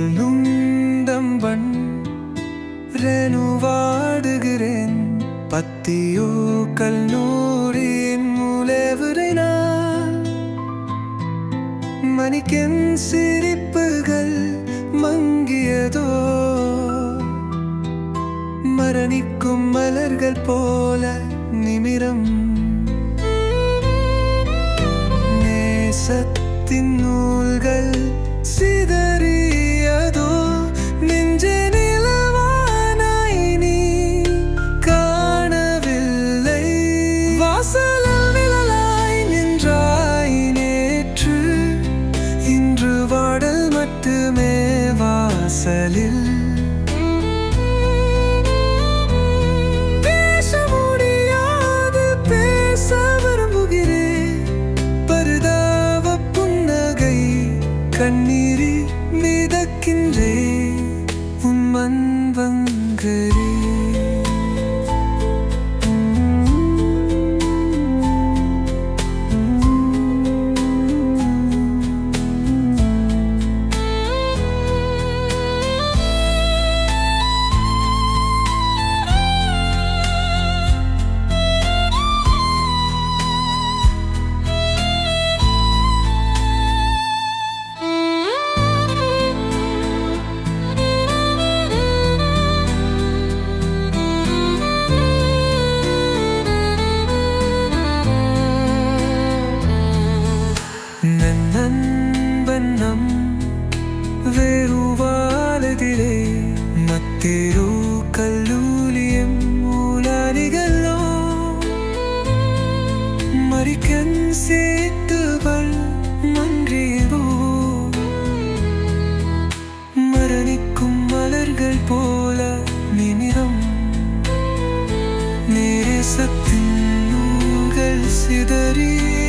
நுண்டம்பன் ரெனுவாடுகிறேன் பத்தியோ கல்லூரியின் மூலேவரைனா மணிக்கென் சிரிப்புகள் மங்கியதோ மரணிக்கும் மலர்கள் போல நிமிரம் நேசத்தின் நூல்கள் சிதறியதோ நெஞ்சே நிலவானாய் நீ காணவில்லை வாசலில் நிழலாய் நின்றாய் நேற்று இன்று வாடல் மட்டுமே வாசலில் பேச முடியாது பேச விரும்புகிறேன் பரிதாப புன்னகை கண்ணீரி மிதக்கின்றே உன் மண்வங்கரே ನನ್ನನ್ಬನ್ನಂ ವೇರುವಾಲದಿರೆ ಮತ್ತಿರು ಕಲ್ಲೂಲಿಯಂ ಮೂಲಾರಿಗಲ್ಲೋ மறிக்கன் சேர்த்துவள் மன்றியதோ மரணிக்கும் மலர்கள் போல நிமிரம் நேசத்தின் நூல்கள் சிதறிய